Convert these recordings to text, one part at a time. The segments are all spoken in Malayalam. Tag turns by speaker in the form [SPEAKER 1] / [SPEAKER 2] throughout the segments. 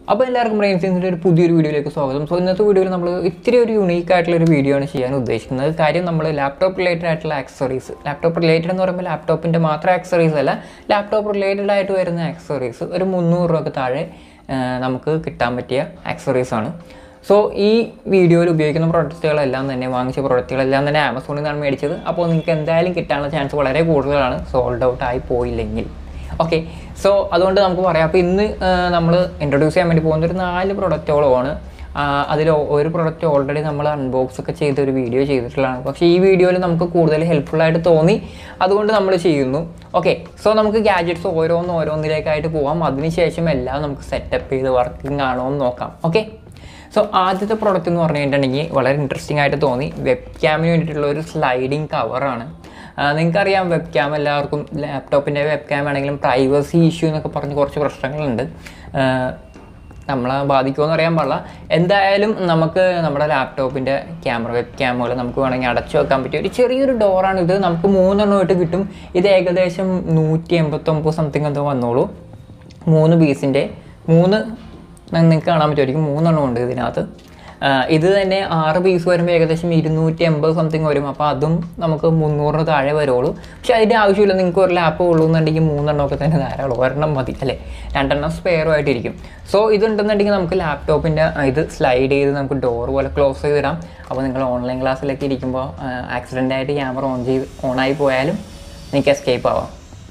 [SPEAKER 1] അപ്പോൾ എല്ലാവർക്കും ബ്രെയിൻ സയൻസിൻ്റെ ഒരു പുതിയൊരു വീഡിയോയിലേക്ക് സ്വാഗതം സോ ഇന്നത്തെ വീഡിയോയിൽ നമ്മൾ ഇത്തിരി ഒരു യുണീക്ക് ആയിട്ടുള്ള ഒരു വീഡിയോ ആണ് ചെയ്യാൻ ഉദ്ദേശിക്കുന്നത് കാര്യം നമ്മൾ ലാപ്ടോപ്പ് റിലേറ്റഡ് ആയിട്ടുള്ള ആക്സറീസ് ലാപ്ടോപ്പ് റിലേറ്റഡ് എന്ന് പറയുമ്പോൾ ലാപ്ടോപ്പിൻ്റെ മാത്രം ആക്സറീസ് അല്ല ലാപ്ടോപ്പ് റിലേറ്റഡ് ആയിട്ട് വരുന്ന ആക്സറീസ് ഒരു മുന്നൂറ് രൂപക്ക് താഴെ ആ, നമുക്ക് കിട്ടാൻ പറ്റിയ ആക്സറീസ് ആണ് സോ ഈ വീഡിയോയിൽ ഉപയോഗിക്കുന്ന പ്രൊഡക്റ്റുകളെല്ലാം തന്നെ വാങ്ങിച്ച പ്രൊഡക്റ്റുകളെല്ലാം തന്നെ ആമസോണിൽ നിന്നാണ് മേടിച്ചത് അപ്പോൾ നിങ്ങൾക്ക് എന്തായാലും കിട്ടാനുള്ള ചാൻസ് വളരെ കൂടുതലാണ് സോൾഡ് ഔട്ട് ആയി പോയില്ലെങ്കിൽ ഓക്കെ സോ അതുകൊണ്ട് നമുക്ക് പറയാം അപ്പോൾ ഇന്ന് നമ്മൾ ഇൻട്രൊഡ്യൂസ് ചെയ്യാൻ വേണ്ടി പോകുന്ന ഒരു നാല് പ്രൊഡക്റ്റുകളാണ് അതിൽ ഒരു പ്രൊഡക്റ്റ് ഓൾറെഡി നമ്മൾ അൺബോക്സ് ഒക്കെ ചെയ്ത ഒരു വീഡിയോ ചെയ്തിട്ടുള്ളതാണ് പക്ഷേ ഈ വീഡിയോയിൽ നമുക്ക് കൂടുതൽ ഹെൽപ്ഫുൾ ആയിട്ട് തോന്നി അതുകൊണ്ട് നമ്മൾ ചെയ്യുന്നു ഓക്കെ സോ നമുക്ക് ഗാഡ്ജറ്റ്സ് ഓരോന്ന് ഓരോന്നിലേക്കായിട്ട് പോവാം അതിനുശേഷം എല്ലാം നമുക്ക് സെറ്റപ്പ് ചെയ്ത് വർക്കിംഗ് ആണോ എന്ന് നോക്കാം ഓക്കെ സോ ആദ്യത്തെ പ്രോഡക്റ്റ് എന്ന് പറഞ്ഞു കഴിഞ്ഞിട്ടുണ്ടെങ്കിൽ വളരെ ഇൻട്രസ്റ്റിംഗ് ആയിട്ട് തോന്നി വെബ് ക്യാമിന് വേണ്ടിയിട്ടുള്ള ഒരു സ്ലൈഡിങ് കവറാണ് നിങ്ങൾക്കറിയാം വെബ് ക്യാം എല്ലാവർക്കും ലാപ്ടോപ്പിൻ്റെ വെബ് ക്യാം ആണെങ്കിലും പ്രൈവസി ഇഷ്യൂ എന്നൊക്കെ പറഞ്ഞ് കുറച്ച് പ്രശ്നങ്ങളുണ്ട് ആ, നമ്മളെ ബാധിക്കുമെന്ന് അറിയാൻ പാടില്ല എന്തായാലും നമുക്ക് നമ്മുടെ ലാപ്ടോപ്പിൻ്റെ ക്യാമറ വെബ് ക്യാമുകൾ നമുക്ക് വേണമെങ്കിൽ അടച്ചു വെക്കാൻ പറ്റിയ ഒരു ചെറിയൊരു ഡോറാണ് ഇത് നമുക്ക് മൂന്നെണ്ണമായിട്ട് കിട്ടും ഇത് ഏകദേശം നൂറ്റി എൺപത്തൊമ്പത് സംതിങ് എന്തോ വന്നോളൂ മൂന്ന് പീസിൻ്റെ മൂന്ന് നിങ്ങൾക്ക് കാണാൻ പറ്റുമായിരിക്കും മൂന്നെണ്ണം ഉണ്ട് ഇതിനകത്ത് ആ, ഇത് തന്നെ ആറ് പീസ് വരുമ്പോൾ ഏകദേശം ഇരുന്നൂറ്റി എൺപത് സംതിങ് വരും അപ്പോൾ അതും നമുക്ക് മുന്നൂറിന് താഴെ വരുള്ളൂ പക്ഷെ അതിൻ്റെ ആവശ്യമില്ല നിങ്ങൾക്ക് ഒരു ലാപ്പ് ഉള്ളൂ എന്നുണ്ടെങ്കിൽ മൂന്നെണ്ണമൊക്കെ തന്നെ ധാരാളം ഒരെണ്ണം മതി അല്ലേ രണ്ടെണ്ണം സ്പെയറും ആയിട്ടിരിക്കും സോ ഇതുണ്ടെന്നുണ്ടെങ്കിൽ നമുക്ക് ലാപ്ടോപ്പിൻ്റെ ഇത് സ്ലൈഡ് ചെയ്ത് നമുക്ക് ഡോർ പോലെ ക്ലോസ് ചെയ്തിടാം അപ്പോൾ നിങ്ങൾ ഓൺലൈൻ ക്ലാസ്സിലൊക്കെ ഇരിക്കുമ്പോൾ ആക്സിഡൻ്റ് ആയിട്ട് ക്യാമറ ഓൺ ചെയ്ത് ഓണായി പോയാലും നിങ്ങൾക്ക് എസ്കേപ്പ് ആവാം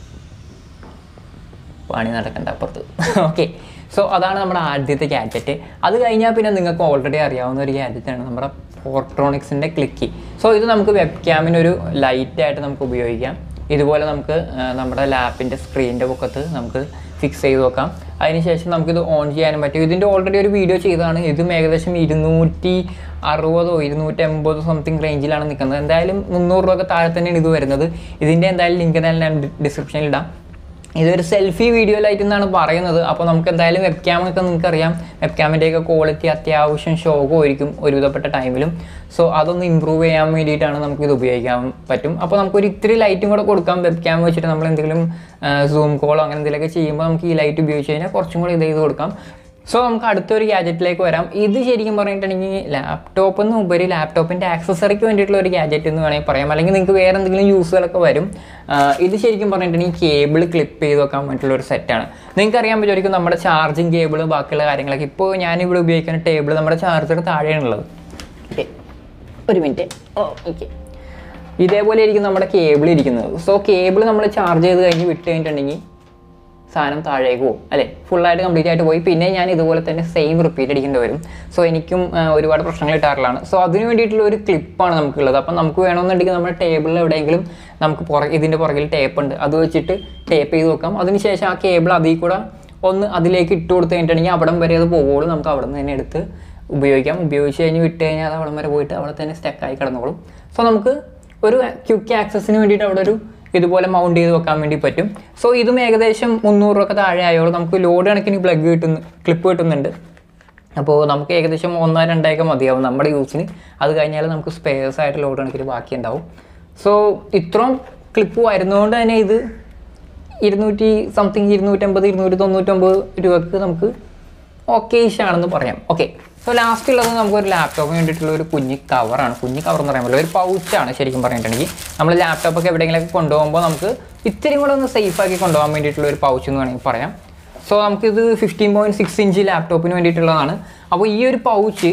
[SPEAKER 1] പണി നടക്കണ്ട അപ്പുറത്ത് ഓക്കെ സോ അതാണ് നമ്മുടെ ആദ്യത്തെ ഗാഡ്ജറ്റ് അത് കഴിഞ്ഞാൽ പിന്നെ നിങ്ങൾക്ക് ഓൾറെഡി അറിയാവുന്ന ഒരു ഗാഡ്ജറ്റാണ് നമ്മുടെ ഫോർട്രോണിക്സിൻ്റെ ക്ലിക്കി സോ ഇത് നമുക്ക് വെബ് ക്യാമിനൊരു ലൈറ്റായിട്ട് നമുക്ക് ഉപയോഗിക്കാം ഇതുപോലെ നമുക്ക് ആ, നമ്മുടെ ലാപ്പിൻ്റെ സ്ക്രീനിൻ്റെ പൊക്കത്ത് നമുക്ക് ഫിക്സ് ചെയ്ത് വെക്കാം അതിനുശേഷം നമുക്കിത് ഓൺ ചെയ്യാനും പറ്റും ഇതിൻ്റെ ഓൾറെഡി ഒരു വീഡിയോ ചെയ്തതാണ് ഇതും ഏകദേശം ഇരുന്നൂറ്റി അറുപതോ ഇരുന്നൂറ്റി എൺപതോ സംതിങ് റേഞ്ചിലാണ് നിൽക്കുന്നത് എന്തായാലും മുന്നൂറ് രൂപ താഴെ തന്നെയാണ് ഇത് വരുന്നത് ഇതിൻ്റെ എന്തായാലും ലിങ്ക് എന്തായാലും ഞാൻ ഡിസ്ക്രിപ്ഷനിൽ ഇടാം ഇതൊരു സെൽഫി വീഡിയോയിലായിട്ട് എന്നാണ് പറയുന്നത് അപ്പോൾ നമുക്ക് എന്തായാലും വെബ് ക്യാമൊക്കെ നിങ്ങൾക്ക് അറിയാം വെബ് ക്യാമിൻ്റെയൊക്കെ ക്വാളിറ്റി അത്യാവശ്യം ഷോകമായിരിക്കും ഒരുവിധപ്പെട്ട ടൈമിലും സോ അതൊന്ന് ഇമ്പ്രൂവ് ചെയ്യാൻ വേണ്ടിയിട്ടാണ് നമുക്കിത് ഉപയോഗിക്കാൻ പറ്റും അപ്പോൾ നമുക്കൊരു ഇത്തിരി ലൈറ്റും കൂടെ കൊടുക്കാം വെബ് ക്യാം വെച്ചിട്ട് നമ്മൾ എന്തെങ്കിലും സൂം കോളോ അങ്ങനെ എന്തെങ്കിലുമൊക്കെ ചെയ്യുമ്പോൾ നമുക്ക് ഈ ലൈറ്റ് ഉപയോഗിച്ച് കഴിഞ്ഞാൽ കുറച്ചും കൂടി ഇത് ചെയ്ത് കൊടുക്കാം സോ നമുക്ക് അടുത്തൊരു ഗാജറ്റിലേക്ക് വരാം ഇത് ശരിക്കും പറഞ്ഞിട്ടുണ്ടെങ്കിൽ ലാപ്ടോപ്പ് എന്ന് ഉപരി ലാപ്ടോപ്പിൻ്റെ ആക്സസറിക്ക് വേണ്ടിയിട്ടുള്ള ഒരു ഗാജറ്റ് എന്ന് വേണമെങ്കിൽ പറയാം അല്ലെങ്കിൽ നിങ്ങൾക്ക് വേറെ എന്തെങ്കിലും യൂസുകളൊക്കെ വരും ആ, ഇത് ശരിക്കും പറഞ്ഞിട്ടുണ്ടെങ്കിൽ കേബിൾ ക്ലിപ്പ് ചെയ്ത് വെക്കാൻ വേണ്ടിയിട്ടുള്ള ഒരു സെറ്റാണ് നിങ്ങൾക്ക് അറിയാൻ പറ്റുമായിരിക്കും നമ്മുടെ ചാർജിങ് കേബിൾ ബാക്കിയുള്ള കാര്യങ്ങളൊക്കെ ഇപ്പോൾ ഞാനിവിടെ ഉപയോഗിക്കുന്ന ടേബിൾ നമ്മുടെ ചാർജർ താഴെയാണുള്ളത് ഓക്കെ ഒരു മിനിറ്റ് ഓ ഓക്കെ ഇതേപോലെ ആയിരിക്കും നമ്മുടെ കേബിൾ ഇരിക്കുന്നത് സോ കേബിൾ നമ്മൾ ചാർജ് ചെയ്ത് കഴിഞ്ഞ് വിട്ട് കഴിഞ്ഞിട്ടുണ്ടെങ്കിൽ സാധനം താഴേക്ക് പോകും അല്ലേ ഫുള്ളായിട്ട് കംപ്ലീറ്റ് ആയിട്ട് പോയി പിന്നെ ഞാൻ ഇതുപോലെ തന്നെ സെയിം റിപ്പീറ്റ് അടിക്കേണ്ടി വരും സോ എനിക്കും ആ, ഒരുപാട് പ്രശ്നങ്ങൾ കിട്ടാറുള്ളതാണ് സോ അതിന് വേണ്ടിയിട്ടുള്ള ഒരു ക്ലിപ്പാണ് നമുക്കുള്ളത് അപ്പം നമുക്ക് വേണമെന്നുണ്ടെങ്കിൽ നമ്മുടെ ടേബിളിൽ എവിടെയെങ്കിലും നമുക്ക് പുറ ഇതിൻ്റെ പുറകിൽ ടേപ്പ് ഉണ്ട് അത് വെച്ചിട്ട് ടേപ്പ് ചെയ്ത് വെക്കാം അതിനുശേഷം ആ കേബിൾ അതിൽ കൂടെ ഒന്ന് അതിലേക്ക് ഇട്ട് കൊടുത്ത് കഴിഞ്ഞിട്ടുണ്ടെങ്കിൽ അവിടം വരെ അത് പോകുള്ളൂ നമുക്ക് അവിടെ നിന്ന് തന്നെ എടുത്ത് ഉപയോഗിക്കാം ഉപയോഗിച്ച് കഴിഞ്ഞ് വിട്ട് കഴിഞ്ഞാൽ അത് അവിടം വരെ പോയിട്ട് അവിടെ തന്നെ സ്റ്റക്കായി കിടന്നോളും സോ നമുക്ക് ഒരു ക്യുക്ക് ആക്സസിന് വേണ്ടിയിട്ട് അവിടെ ഒരു ഇതുപോലെ മൗണ്ട് ചെയ്ത് വെക്കാൻ വേണ്ടി പറ്റും സോ ഇതും ഏകദേശം മുന്നൂറ് രൂപ താഴെ ആയോളൂ നമുക്ക് ലോഡ് കണക്കിന് പ്ലഗ് കിട്ടുന്നു ക്ലിപ്പ് കിട്ടുന്നുണ്ട് അപ്പോൾ നമുക്ക് ഏകദേശം ഒന്നോ രണ്ടായൊക്കെ മതിയാവും നമ്മുടെ യൂസിന് അത് കഴിഞ്ഞാൽ നമുക്ക് സ്പെയർസ് ആയിട്ട് ലോഡ് കണക്കിന് ബാക്കി ഉണ്ടാവും സോ ഇത്രയും ക്ലിപ്പ് വരുന്നതുകൊണ്ട് തന്നെ ഇത് ഇരുന്നൂറ്റി സംതിങ് ഇരുന്നൂറ്റമ്പത് ഇരുന്നൂറ്റി തൊണ്ണൂറ്റൊമ്പത് രൂപക്ക് നമുക്ക് ഓക്കേഷ് ആണെന്ന് പറയാം ഓക്കെ സോ ലാസ്റ്റ് ഉള്ളത് നമുക്ക് ഒരു ലാപ്ടോപ്പിന് വേണ്ടിയിട്ടുള്ള ഒരു കുഞ്ഞ് കവറാണ് കുഞ്ഞ് കവർ എന്ന് പറയുമ്പോൾ ഒരു പൗച്ചാണ് ശരിക്കും പറഞ്ഞിട്ടുണ്ടെങ്കിൽ നമ്മൾ ലാപ്ടോപ്പൊക്കെ എവിടെയെങ്കിലുമൊക്കെ കൊണ്ടുപോകുമ്പോൾ നമുക്ക് ഇത്തിരി കൂടെ ഒന്ന് സേഫ് ആക്കി കൊണ്ടുപോകാൻ വേണ്ടിയിട്ടുള്ള ഒരു പൗച്ച് എന്ന് വേണമെങ്കിൽ പറയാം സോ നമുക്കിത് ഫിഫ്റ്റീൻ പോയിൻറ്റ് സിക്സ് ഇഞ്ച് ലാപ്ടോപ്പിന് വേണ്ടിയിട്ടുള്ളതാണ് അപ്പോൾ ഈ ഒരു പൗച്ച്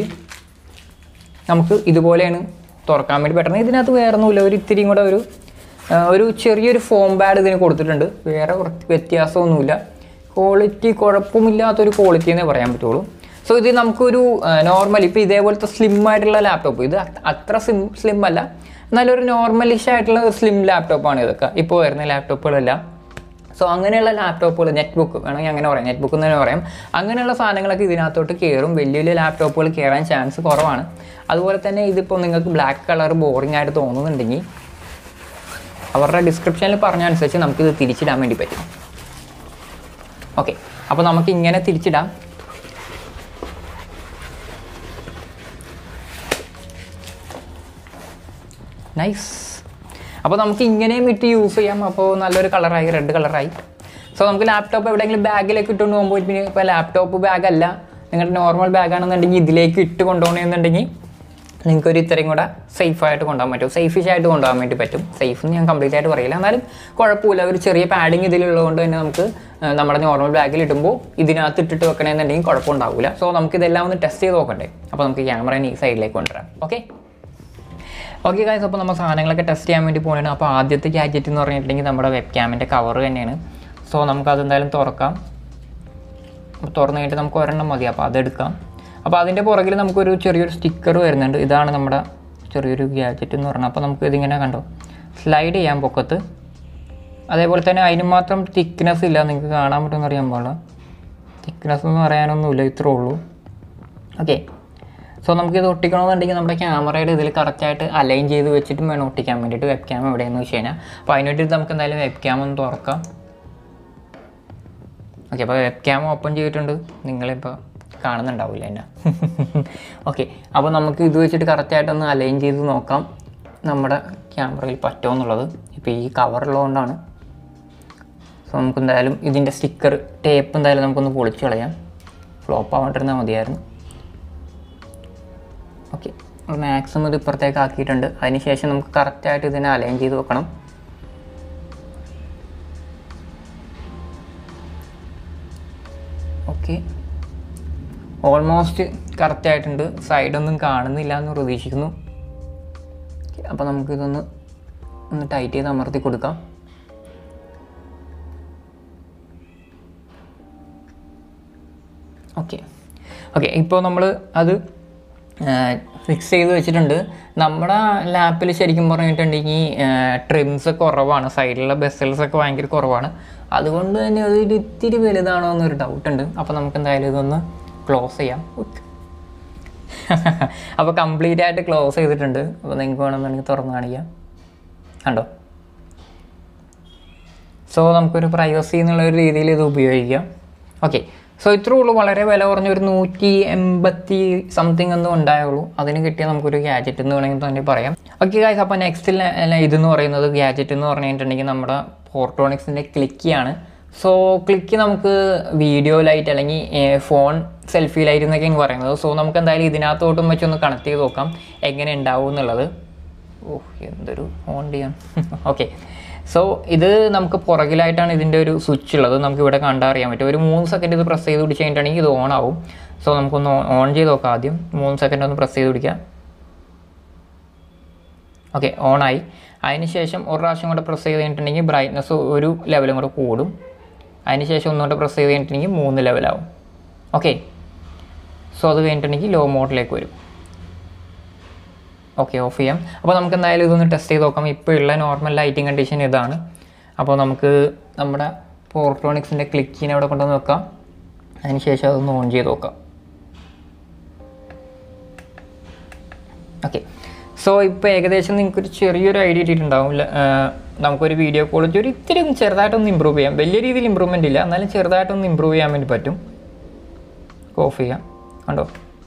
[SPEAKER 1] നമുക്ക് ഇതുപോലെയാണ് തുറക്കാൻ വേണ്ടി പറ്റുന്നത് ഇതിനകത്ത് വേറെ ഒന്നുമില്ല ഒരു ഇത്തിരിയും കൂടെ ഒരു ആ, ഒരു ചെറിയൊരു ഫോം പാഡ് ഇതിന് കൊടുത്തിട്ടുണ്ട് വേറെ കുറച്ച് വ്യത്യാസമൊന്നുമില്ല ക്വാളിറ്റി കുഴപ്പമില്ലാത്തൊരു ക്വാളിറ്റി എന്നേ പറയാൻ പറ്റുള്ളൂ സോ ഇത് നമുക്കൊരു നോർമൽ ഇപ്പോൾ ഇതേപോലത്തെ സ്ലിം ആയിട്ടുള്ള ലാപ്ടോപ്പ് ഇത് അ- അത്ര സ്ലിം സ്ലിം അല്ല എന്നാലും ഒരു നോർമലിഷ് ആയിട്ടുള്ള സ്ലിം ലാപ്ടോപ്പാണ് ഇതൊക്കെ ഇപ്പോൾ വരുന്ന ലാപ്ടോപ്പുകളെല്ലാം സോ അങ്ങനെയുള്ള ലാപ്ടോപ്പുകൾ നെറ്റ് ബുക്ക് വേണമെങ്കിൽ അങ്ങനെ പറയാം നെറ്റ് ബുക്ക് എന്ന് തന്നെ പറയാം അങ്ങനെയുള്ള സാധനങ്ങളൊക്കെ ഇതിനകത്തോട്ട് കയറും വലിയ വലിയ ലാപ്ടോപ്പുകൾ കയറാൻ ചാൻസ് കുറവാണ് അതുപോലെ തന്നെ ഇതിപ്പോൾ നിങ്ങൾക്ക് ബ്ലാക്ക് കളർ ബോറിംഗ് ആയിട്ട് തോന്നുന്നുണ്ടെങ്കിൽ അവരുടെ ഡിസ്ക്രിപ്ഷനിൽ പറഞ്ഞ അനുസരിച്ച് നമുക്കിത് തിരിച്ചിടാൻ വേണ്ടി പറ്റും ഓക്കെ അപ്പോൾ നമുക്ക് ഇങ്ങനെ തിരിച്ചിടാം നൈസ് അപ്പോൾ നമുക്ക് ഇങ്ങനെയും ഇട്ട് യൂസ് ചെയ്യാം അപ്പോൾ നല്ലൊരു കളറായി റെഡ് കളറായി സോ നമുക്ക് ലാപ്ടോപ്പ് എവിടെയെങ്കിലും ബാഗിലേക്ക് ഇട്ടുകൊണ്ട് പോകുമ്പോൾ പിന്നെ ഇപ്പോൾ ലാപ്ടോപ്പ് ബാഗല്ല നിങ്ങളുടെ നോർമൽ ബാഗാണെന്നുണ്ടെങ്കിൽ ഇതിലേക്ക് ഇട്ട് കൊണ്ടുപോകണമെന്നുണ്ടെങ്കിൽ നിങ്ങൾക്ക് ഒരു ഇത്രയും കൂടെ സേഫ് ആയിട്ട് കൊണ്ടുപോകാൻ പറ്റും സേഫിഷ് ആയിട്ട് കൊണ്ടുപോകാൻ വേണ്ടി പറ്റും സേഫ് എന്ന് ഞാൻ കംപ്ലീറ്റ് ആയിട്ട് പറയില്ല എന്നാലും കുഴപ്പമില്ല ഒരു ചെറിയ പാഡിങ് ഇതിലുള്ളതുകൊണ്ട് തന്നെ നമുക്ക് ആ, നമ്മുടെ നോർമൽ ബാഗിൽ ഇടുമ്പോൾ ഇതിനകത്ത് ഇട്ടിട്ട് വെക്കണമെന്നുണ്ടെങ്കിൽ കുഴപ്പമുണ്ടാവില്ല സോ നമുക്ക് ഇതെല്ലാം ഒന്ന് ടെസ്റ്റ് ചെയ്ത് നോക്കണ്ടേ അപ്പോൾ നമുക്ക് ക്യാമറ ഈ സൈഡിലേക്ക് കൊണ്ടുവരാം ഓക്കെ ഓക്കെ കാര്യം അപ്പോൾ നമ്മൾ സാധനങ്ങളൊക്കെ ടെസ്റ്റ് ചെയ്യാൻ വേണ്ടി പോകുകയാണ് അപ്പോൾ ആദ്യത്തെ ഗാഡ്ജറ്റ് എന്ന് പറഞ്ഞിട്ടുണ്ടെങ്കിൽ നമ്മുടെ വെബ് ക്യാമിൻ്റെ കവർ തന്നെയാണ് സോ നമുക്കത് എന്തായാലും തുറക്കാം അപ്പോൾ തുറന്നു കഴിഞ്ഞിട്ട് നമുക്ക് ഒരെണ്ണം മതി അപ്പോൾ അതെടുക്കാം അപ്പോൾ അതിൻ്റെ പുറകിൽ നമുക്കൊരു ചെറിയൊരു സ്റ്റിക്കർ വരുന്നുണ്ട് ഇതാണ് നമ്മുടെ ചെറിയൊരു ഗാഡ്ജറ്റ് എന്ന് പറഞ്ഞാൽ അപ്പോൾ നമുക്ക് ഇതിങ്ങനെ കണ്ടോ സ്ലൈഡ് ചെയ്യാൻ പൊക്കത്ത് അതേപോലെ തന്നെ അതിന് മാത്രം തിക്നെസ് ഇല്ല നിങ്ങൾക്ക് കാണാൻ പറ്റുമെന്ന് അറിയാൻ പാടില്ല തിക്നെസ് എന്ന് പറയാനൊന്നുമില്ല ഇത്രേ ഉള്ളൂ ഓക്കെ സോ നമുക്കിത് ഒട്ടിക്കണമെന്നുണ്ടെങ്കിൽ നമ്മുടെ ക്യാമറയുടെ ഇതിൽ കറക്റ്റായിട്ട് അലൈൻ ചെയ്ത് വെച്ചിട്ടും വേണം ഒട്ടിക്കാൻ വേണ്ടിയിട്ട് വെബ് ക്യാം എവിടെയെന്ന് വെച്ച് കഴിഞ്ഞാൽ അപ്പോൾ അതിന് വേണ്ടിയിട്ട് നമുക്ക് എന്തായാലും വെബ് ക്യാം ഒന്ന് തുറക്കാം ഓക്കെ അപ്പോൾ വെബ് ക്യാം ഓപ്പൺ ചെയ്തിട്ടുണ്ട് നിങ്ങളിപ്പോൾ കാണുന്നുണ്ടാവില്ല എന്നെ ഓക്കെ അപ്പോൾ നമുക്ക് ഇത് വെച്ചിട്ട് കറക്റ്റായിട്ടൊന്ന് അലൈൻ ചെയ്ത് നോക്കാം നമ്മുടെ ക്യാമറയിൽ പറ്റുമോ എന്നുള്ളത് ഇപ്പോൾ ഈ കവറുള്ളതുകൊണ്ടാണ് സോ നമുക്ക് എന്തായാലും ഇതിൻ്റെ സ്റ്റിക്കർ ടേപ്പ് എന്തായാലും നമുക്കൊന്ന് പൊളിച്ച് കളയാം ഫ്ലോപ്പ് ആവാണ്ടിരുന്നാൽ മതിയായിരുന്നു ഓക്കെ മാക്സിമം ഇത് ഇപ്പുറത്തേക്ക് ആക്കിയിട്ടുണ്ട് അതിനുശേഷം നമുക്ക് കറക്റ്റായിട്ട് ഇതിനെ അലൈൻ ചെയ്ത് വെക്കണം ഓക്കെ ഓൾമോസ്റ്റ് കറക്റ്റ് ആയിട്ടുണ്ട് സൈഡൊന്നും കാണുന്നില്ല എന്ന് പ്രതീക്ഷിക്കുന്നു അപ്പോൾ നമുക്കിതൊന്ന് ഒന്ന് ടൈറ്റ് ചെയ്ത് അമർത്തി കൊടുക്കാം ഓക്കെ ഓക്കെ ഇപ്പോൾ നമ്മൾ അത് ഫിക്സ് ചെയ്ത് വെച്ചിട്ടുണ്ട് നമ്മുടെ ലാപ്പിൽ ശരിക്കും പറഞ്ഞിട്ടുണ്ടെങ്കിൽ ട്രിംസ് കുറവാണ് സൈഡിലുള്ള ബെസൽസ് ഒക്കെ ഭയങ്കര കുറവാണ് അതുകൊണ്ട് തന്നെ അതൊരു ഇത്തിരി വലുതാണോ എന്നൊരു ഡൗട്ട് ഉണ്ട് അപ്പോൾ നമുക്ക് എന്തായാലും ഇതൊന്ന് ക്ലോസ് ചെയ്യാം അപ്പോൾ കംപ്ലീറ്റ് ആയിട്ട് ക്ലോസ് ചെയ്തിട്ടുണ്ട് അപ്പോൾ നിങ്ങൾക്ക് വേണമെന്നുണ്ടെങ്കിൽ തുറന്ന് കാണിക്കാം കണ്ടോ സോ നമുക്കൊരു പ്രൈവസി എന്നുള്ള ഒരു രീതിയിൽ ഇത് ഉപയോഗിക്കാം ഓക്കെ സോ ഇത്രേ ഉള്ളൂ വളരെ വില കുറഞ്ഞ ഒരു നൂറ്റി എൺപത്തി സംതിങ് ഒന്നും ഉണ്ടായുള്ളൂ അതിന് കിട്ടിയ നമുക്കൊരു ഗാജറ്റ് എന്ന് വേണമെങ്കിൽ തന്നെ പറയാം ഓക്കെ ഗായ്സ് അപ്പോൾ നെക്സ്റ്റ് ഇതെന്ന് പറയുന്നത് ഗാജറ്റ് എന്ന് പറഞ്ഞിട്ടുണ്ടെങ്കിൽ നമ്മുടെ പോർട്രോണിക്സിൻ്റെ ക്ലിക്കിയാണ് സോ ക്ലിക്ക് നമുക്ക് വീഡിയോ ലൈറ്റ് അല്ലെങ്കിൽ ഫോൺ സെൽഫി ലൈറ്റ് എന്നൊക്കെയാണ് പറയുന്നത് സോ നമുക്ക് എന്തായാലും ഇതിനകത്തോട്ടും വെച്ചൊന്ന് കണക്ട് ചെയ്ത് നോക്കാം എങ്ങനെ ഉണ്ടാവും എന്നുള്ളത് ഓ എന്തൊരു ഓൺ ചെയ്യാൻ ഓക്കെ സോ ഇത് നമുക്ക് പുറകിലായിട്ടാണ് ഇതിൻ്റെ ഒരു സ്വിച്ച് ഉള്ളത് നമുക്ക് ഇവിടെ കണ്ടാൽ അറിയാൻ പറ്റും ഒരു മൂന്ന് സെക്കൻഡ് ഇത് പ്രസ് ചെയ്ത് പിടിച്ച് കഴിഞ്ഞിട്ടുണ്ടെങ്കിൽ ഇത് ഓൺ ആവും സോ നമുക്കൊന്ന് ഓൺ ചെയ്ത് നോക്കാം ആദ്യം മൂന്ന് സെക്കൻഡ് ഒന്ന് പ്രസ് ചെയ്ത് പിടിക്കാം ഓക്കെ ഓണായി അതിനുശേഷം ഒരു പ്രാവശ്യം കൂടെ പ്രസ് ചെയ്ത് കഴിഞ്ഞിട്ടുണ്ടെങ്കിൽ ബ്രൈറ്റ്നസ് ഒരു ലെവലും കൂടെ കൂടും അതിനുശേഷം ഒന്നുകൂടെ പ്രസ് ചെയ്ത് കഴിഞ്ഞിട്ടുണ്ടെങ്കിൽ മൂന്ന് ലെവലാവും ഓക്കെ സോ അത് കഴിഞ്ഞിട്ടുണ്ടെങ്കിൽ ലോ മോഡിലേക്ക് വരും ഓക്കെ ഓഫ് ചെയ്യാം അപ്പോൾ നമുക്ക് എന്തായാലും ഇതൊന്ന് ടെസ്റ്റ് ചെയ്ത് നോക്കാം ഇപ്പോൾ ഉള്ള നോർമൽ ലൈറ്റിംഗ് കണ്ടീഷൻ ഇതാണ് അപ്പോൾ നമുക്ക് നമ്മുടെ പോർട്രോണിക്സിൻ്റെ ക്ലിക്കിനെ അവിടെ കൊണ്ടുവന്ന് വെക്കാം അതിനുശേഷം അതൊന്ന് ഓൺ ചെയ്ത് നോക്കാം ഓക്കെ സോ ഇപ്പോൾ ഏകദേശം നിങ്ങൾക്കൊരു ചെറിയൊരു ഐഡിയ കിട്ടിയിട്ടുണ്ടാവും ല- ആ, നമുക്കൊരു വീഡിയോ ക്വാളിറ്റി ഒരു ഇത്തിരി ഒന്ന് ചെറുതായിട്ടൊന്ന് ഇമ്പ്രൂവ് ചെയ്യാം വലിയ രീതിയിൽ ഇമ്പ്രൂവ്മെൻ്റ് ഇല്ല എന്നാലും ചെറുതായിട്ടൊന്ന് ഇമ്പ്രൂവ് ചെയ്യാൻ വേണ്ടി പറ്റും ഓഫ് ചെയ്യാം കണ്ടോ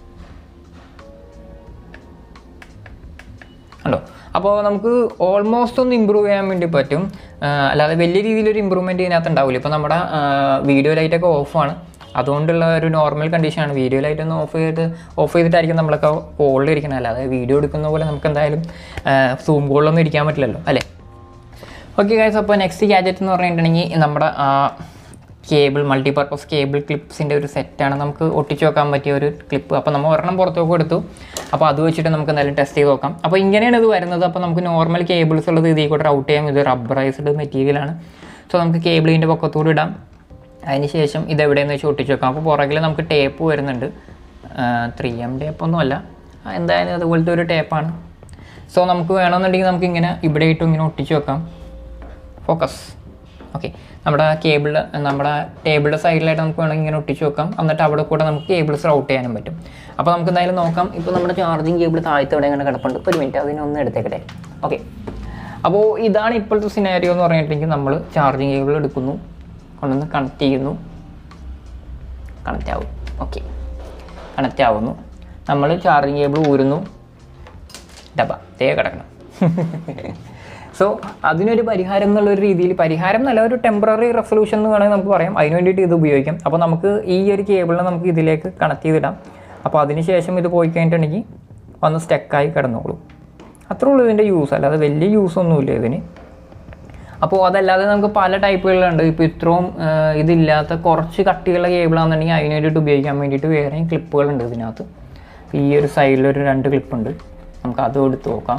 [SPEAKER 1] ഉണ്ടോ അപ്പോൾ നമുക്ക് ഓൾമോസ്റ്റ് ഒന്ന് ഇമ്പ്രൂവ് ചെയ്യാൻ വേണ്ടി പറ്റും ആ, അല്ലാതെ വലിയ രീതിയിലൊരു ഇമ്പ്രൂവ്മെൻറ്റ് ഇതിനകത്ത് ഉണ്ടാവില്ല ഇപ്പോൾ നമ്മുടെ വീഡിയോ ലൈറ്റൊക്കെ ഓഫാണ് അതുകൊണ്ടുള്ള ഒരു നോർമൽ കണ്ടീഷനാണ് വീഡിയോ ലൈറ്റ് ഒന്ന് ഓഫ് ചെയ്ത് ഓഫ് ചെയ്തിട്ടായിരിക്കും നമ്മളൊക്കെ കോളിൽ ഇരിക്കുന്നത് അല്ലാതെ വീഡിയോ എടുക്കുന്ന പോലെ നമുക്ക് എന്തായാലും സൂം കോളിലൊന്നും ഇരിക്കാൻ പറ്റില്ലല്ലോ അല്ലേ ഓക്കെ ഗൈസ് അപ്പോൾ നെക്സ്റ്റ് ഗാജറ്റ് എന്ന് പറഞ്ഞിട്ടുണ്ടെങ്കിൽ നമ്മുടെ ആ കേബിൾ മൾട്ടിപർപ്പസ് കേബിൾ ക്ലിപ്സിൻ്റെ ഒരു സെറ്റാണ് നമുക്ക് ഒട്ടിച്ച് വെക്കാൻ പറ്റിയ ഒരു ക്ലിപ്പ് അപ്പോൾ നമ്മൾ ഒരെണ്ണം പുറത്തേക്ക് എടുത്തു അപ്പോൾ അത് വെച്ചിട്ട് നമുക്ക് എന്തായാലും ടെസ്റ്റ് ചെയ്ത് നോക്കാം അപ്പോൾ ഇങ്ങനെയാണ് ഇത് വരുന്നത് അപ്പോൾ നമുക്ക് നോർമൽ കേബിൾസ് ഉള്ളത് ഇതിൽ കൂടെ റൗട്ട് ചെയ്യാം ഇത് റബ്ബറൈസ്ഡ് മെറ്റീരിയലാണ് സോ നമുക്ക് കേബിളിൻ്റെ പൊക്കത്തൂടെ ഇടാം അതിന് ശേഷം ഇത് എവിടെയെന്ന് വെച്ച് ഒട്ടിച്ച് വെക്കാം അപ്പോൾ പുറകിൽ നമുക്ക് ടേപ്പ് വരുന്നുണ്ട് ത്രീ എം ടേപ്പൊന്നും അല്ല ആ, എന്തായാലും അതുപോലത്തെ ഒരു ടേപ്പാണ് സോ നമുക്ക് വേണമെന്നുണ്ടെങ്കിൽ നമുക്ക് ഇങ്ങനെ ഇവിടെ ഇട്ടും ഇങ്ങനെ ഒട്ടിച്ച് വെക്കാം ഫോക്കസ് ഓക്കെ നമ്മുടെ കേബിൾ നമ്മുടെ ടേബിളിൻ്റെ സൈഡിലായിട്ട് നമുക്ക് വേണമെങ്കിൽ ഇങ്ങനെ ഒട്ടിച്ച് വെക്കാം എന്നിട്ട് അവിടെ കൂടെ നമുക്ക് കേബിൾസ് റൗട്ട് ചെയ്യാനും പറ്റും അപ്പോൾ നമുക്ക് എന്തായാലും നോക്കാം ഇപ്പോൾ നമ്മുടെ ചാർജിങ് കേബിൾ താഴത്തെ എവിടെ ഇങ്ങനെ കിടപ്പുണ്ട് ഒരു മിനിറ്റ് അതിനൊന്ന് എടുത്തേക്കട്ടെ ഓക്കെ അപ്പോൾ ഇതാണ് ഇപ്പോഴത്തെ സിനാരിയോ എന്ന് പറഞ്ഞിട്ടുണ്ടെങ്കിൽ നമ്മൾ ചാർജിങ് കേബിൾ എടുക്കുന്നു കൊണ്ടുവന്ന് കണക്ട് ചെയ്യുന്നു കണക്റ്റ് ആവും ഓക്കെ കണക്റ്റ് ആവുന്നു നമ്മൾ ചാർജിങ് കേബിൾ ഊരുന്നു ഡബ തേ കിടക്കണം സോ അതിനൊരു പരിഹാരം എന്നുള്ളൊരു രീതിയിൽ പരിഹാരം നല്ല ഒരു ടെമ്പററി റെസൊല്യൂഷൻ എന്ന് വേണമെങ്കിൽ നമുക്ക് പറയാം അതിന് വേണ്ടിയിട്ട് ഇത് ഉപയോഗിക്കാം അപ്പോൾ നമുക്ക് ഈ ഒരു കേബിളിനെ നമുക്ക് ഇതിലേക്ക് കണക്ട് ചെയ്തിടാം അപ്പോൾ അതിനുശേഷം ഇത് പോയി കഴിഞ്ഞിട്ടുണ്ടെങ്കിൽ വന്ന് സ്റ്റക്കായി കിടന്നോളും അത്രേ ഉള്ളൂ ഇതിൻ്റെ യൂസ് അല്ലാതെ വലിയ യൂസ് ഒന്നുമില്ല ഇതിന് അപ്പോൾ അതല്ലാതെ നമുക്ക് പല ടൈപ്പുകളുണ്ട് ഇപ്പോൾ ഇത്രയും ആ, ഇതില്ലാത്ത കുറച്ച് കട്ടിയുള്ള കേബിളാണെന്നുണ്ടെങ്കിൽ അതിന് വേണ്ടിയിട്ട് ഉപയോഗിക്കാൻ വേണ്ടിയിട്ട് വേറെയും ക്ലിപ്പുകളുണ്ട് ഇതിനകത്ത് ഈ ഒരു സൈഡിലൊരു രണ്ട് ക്ലിപ്പുണ്ട് നമുക്ക് അതും എടുത്ത് നോക്കാം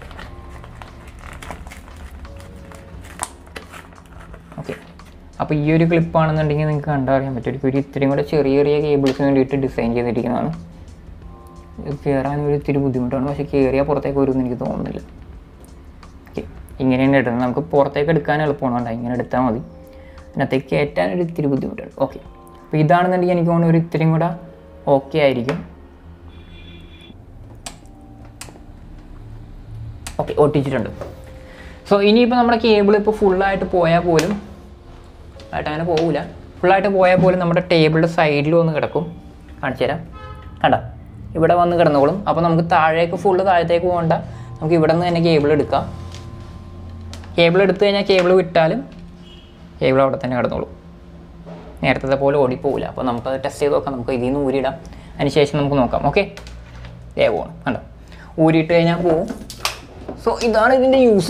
[SPEAKER 1] ഓക്കെ അപ്പോൾ ഈ ഒരു ക്ലിപ്പാണെന്നുണ്ടെങ്കിൽ നിങ്ങൾക്ക് കണ്ടറിയാൻ പറ്റും ഒരു ഇത്രയും കൂടെ ചെറിയ ചെറിയ കേബിൾസിന് വേണ്ടിയിട്ട് ഡിസൈൻ ചെയ്തിരിക്കുന്നതാണ് ഇത് കയറാൻ ഒരു ഇത്തിരി ബുദ്ധിമുട്ടാണ് പക്ഷേ കയറിയാൽ പുറത്തേക്ക് വരുമെന്ന് എനിക്ക് തോന്നുന്നില്ല ഓക്കെ ഇങ്ങനെ തന്നെ ഇടുന്നത് നമുക്ക് പുറത്തേക്ക് എടുക്കാൻ എളുപ്പമാണ് കണ്ടോ ഇങ്ങനെ എടുത്താൽ മതി അതിനകത്തേക്ക് കയറ്റാൻ ഒരു ഇത്തിരി ബുദ്ധിമുട്ടാണ് ഓക്കെ അപ്പോൾ ഇതാണെന്നുണ്ടെങ്കിൽ എനിക്ക് തോന്നുന്നു ഒരു ഇത്തിരിയും കൂടെ ഓക്കെ ആയിരിക്കും ഓക്കെ ഒട്ടിച്ചിട്ടുണ്ട് സോ ഇനിയിപ്പോൾ നമ്മുടെ കേബിൾ ഇപ്പോൾ ഫുള്ളായിട്ട് പോയാൽ പോലും ആയിട്ട് അങ്ങനെ പോകില്ല ഫുള്ളായിട്ട് പോയാൽ പോലും നമ്മുടെ ടേബിളിൻ്റെ സൈഡിൽ വന്ന് കിടക്കും കാണിച്ചു തരാം കണ്ട ഇവിടെ വന്ന് കിടന്നോളും അപ്പോൾ നമുക്ക് താഴേക്ക് ഫുള്ള് താഴത്തേക്ക് പോകണ്ട നമുക്ക് ഇവിടെ നിന്ന് തന്നെ കേബിൾ എടുക്കാം കേബിൾ എടുത്തു കഴിഞ്ഞാൽ കേബിൾ വിട്ടാലും കേബിൾ അവിടെ തന്നെ കിടന്നോളും നേരത്തെ പോലെ ഓടിപ്പോവില്ല അപ്പോൾ നമുക്കത് ടെസ്റ്റ് ചെയ്ത് നോക്കാം നമുക്ക് ഇതിൽ നിന്ന് ഊരിയിടാം അതിന് ശേഷം നമുക്ക് നോക്കാം ഓക്കെ ദേ പോകണം കണ്ടോ ഊരിയിട്ട് കഴിഞ്ഞാൽ പോവും സോ ഇതാണ് ഇതിൻ്റെ യൂസ്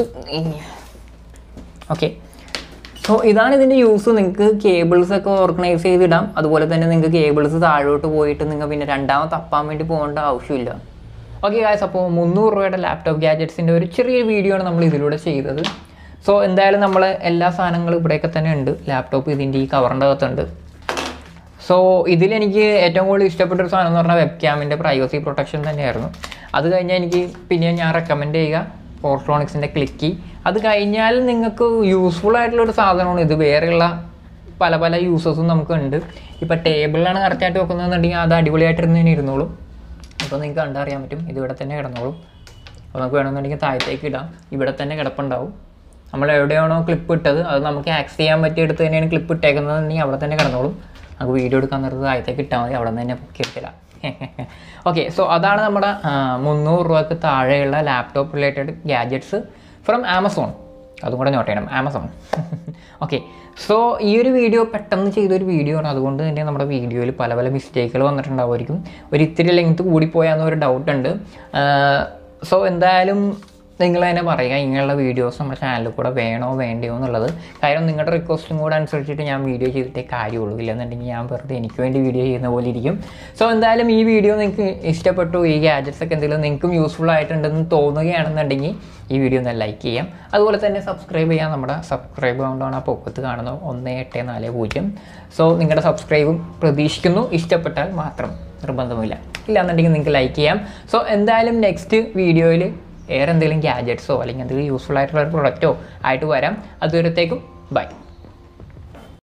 [SPEAKER 1] ഓക്കെ സോ ഇതാണ് ഇതിൻ്റെ യൂസ് നിങ്ങൾക്ക് കേബിൾസ് ഒക്കെ ഓർഗനൈസ് ചെയ്തിടാം അതുപോലെ തന്നെ നിങ്ങൾക്ക് കേബിൾസ് താഴോട്ട് പോയിട്ട് നിങ്ങൾ പിന്നെ രണ്ടാമത് തപ്പാൻ വേണ്ടി പോകേണ്ട ആവശ്യമില്ല ഓക്കെ ഗായ്സ് അപ്പോൾ മുന്നൂറ് രൂപയുടെ ലാപ്ടോപ്പ് ഗാജറ്റ്സിൻ്റെ ഒരു ചെറിയ വീഡിയോ ആണ് നമ്മൾ ഇതിലൂടെ ചെയ്തത് സോ എന്തായാലും നമ്മൾ എല്ലാ സാധനങ്ങളും ഇവിടെയൊക്കെ തന്നെ ഉണ്ട് ലാപ്ടോപ്പ് ഇതിൻ്റെ ഈ കവറിൻ്റെ അകത്തുണ്ട് സോ ഇതിലെനിക്ക് ഏറ്റവും കൂടുതൽ ഇഷ്ടപ്പെട്ട ഒരു സാധനം എന്ന് പറഞ്ഞാൽ വെബ് ക്യാമിൻ്റെ പ്രൈവസി പ്രൊട്ടക്ഷൻ തന്നെയായിരുന്നു അത് കഴിഞ്ഞാൽ എനിക്ക് പിന്നെ ഞാൻ റെക്കമെൻഡ് ചെയ്യുക പോർട്രോണിക്സിൻ്റെ ക്ലിക്കി അത് കഴിഞ്ഞാൽ നിങ്ങൾക്ക് യൂസ്ഫുൾ ആയിട്ടുള്ള ഒരു സാധനമാണ് ഇത് വേറെയുള്ള പല പല യൂസസും നമുക്കുണ്ട് ഇപ്പോൾ ടേബിളിലാണ് കറക്റ്റായിട്ട് വെക്കുന്നതെന്നുണ്ടെങ്കിൽ അത് അടിപൊളിയായിട്ടിരുന്ന് തന്നെ ഇരുന്നോളും അപ്പോൾ നിങ്ങൾക്ക് കണ്ടറിയാൻ പറ്റും ഇത് ഇവിടെ തന്നെ കിടന്നോളും അപ്പോൾ നമുക്ക് വേണമെന്നുണ്ടെങ്കിൽ താഴത്തേക്ക് ഇടാം ഇവിടെ തന്നെ കിടപ്പുണ്ടാവും നമ്മൾ എവിടെയാണോ ക്ലിപ്പ് ഇട്ടത് അത് നമുക്ക് ആക്സ് ചെയ്യാൻ പറ്റിയ എടുത്ത് തന്നെയാണ് ക്ലിപ്പ് ഇട്ടേക്കുന്നതെന്നുണ്ടെങ്കിൽ അവിടെ തന്നെ കിടന്നോളും നമുക്ക് വീഡിയോ എടുക്കാൻ നേരത്ത് താഴത്തേക്ക് ഇട്ടാൽ മതി അവിടെ നിന്ന് തന്നെ പൊക്കി എടുത്തില്ല ഓക്കെ സോ അതാണ് നമ്മുടെ ആ, മുന്നൂറ് രൂപക്ക് താഴെയുള്ള laptop related gadgets from Amazon അതും കൂടെ നോട്ട് ചെയ്യണം ആമസോൺ ഓക്കെ സോ ഈ ഒരു വീഡിയോ പെട്ടെന്ന് ചെയ്തൊരു വീഡിയോ ആണ് അതുകൊണ്ട് തന്നെ നമ്മുടെ വീഡിയോയിൽ പല പല മിസ്റ്റേക്കുകൾ വന്നിട്ടുണ്ടാവുമായിരിക്കും ഒരു ഇത്തിരി ലെങ്ത് കൂടിപ്പോയാന്ന് ഒരു ഡൗട്ട് ഉണ്ട് സോ എന്തായാലും നിങ്ങൾ തന്നെ പറയുക ഇങ്ങനെയുള്ള വീഡിയോസ് നമ്മുടെ ചാനലിൽ കൂടെ വേണോ വേണ്ടയോ എന്നുള്ളത് കാര്യം നിങ്ങളുടെ റിക്വസ്റ്റും കൂടെ അനുസരിച്ചിട്ട് ഞാൻ വീഡിയോ ചെയ്തിട്ടേ കാര്യമുള്ളൂ ഇല്ലെന്നുണ്ടെങ്കിൽ ഞാൻ വെറുതെ എനിക്ക് വേണ്ടി വീഡിയോ ചെയ്യുന്ന പോലെ ഇരിക്കും സോ എന്തായാലും ഈ വീഡിയോ നിങ്ങൾക്ക് ഇഷ്ടപ്പെട്ടു ഈ ഗാഡ്ജറ്റ്സ് ഒക്കെ എന്തെങ്കിലും നിങ്ങൾക്കും യൂസ്ഫുൾ ആയിട്ടുണ്ടെന്ന് തോന്നുകയാണെന്നുണ്ടെങ്കിൽ ഈ വീഡിയോ ഒന്ന് ലൈക്ക് ചെയ്യാം അതുപോലെ തന്നെ സബ്സ്ക്രൈബ് ചെയ്യാം നമ്മുടെ സബ്സ്ക്രൈബ് കൊണ്ടാണ് ആ പൊക്കത്ത് കാണുന്നത് ഒന്ന് എട്ട് നാല് പൂജ്യം സോ നിങ്ങളുടെ സബ്സ്ക്രൈബും പ്രതീക്ഷിക്കുന്നു ഇഷ്ടപ്പെട്ടാൽ മാത്രം നിർബന്ധമില്ല ഇല്ലാന്നുണ്ടെങ്കിൽ നിങ്ങൾക്ക് ലൈക്ക് ചെയ്യാം സോ എന്തായാലും നെക്സ്റ്റ് വീഡിയോയിൽ വേറെ എന്തെങ്കിലും ഗാഡ്ജറ്റ്സോ അല്ലെങ്കിൽ എന്തെങ്കിലും യൂസ്ഫുൾ ആയിട്ടുള്ള ഒരു പ്രൊഡക്റ്റോ ആയിട്ട് വരാം അതുവരത്തേക്കും ബൈ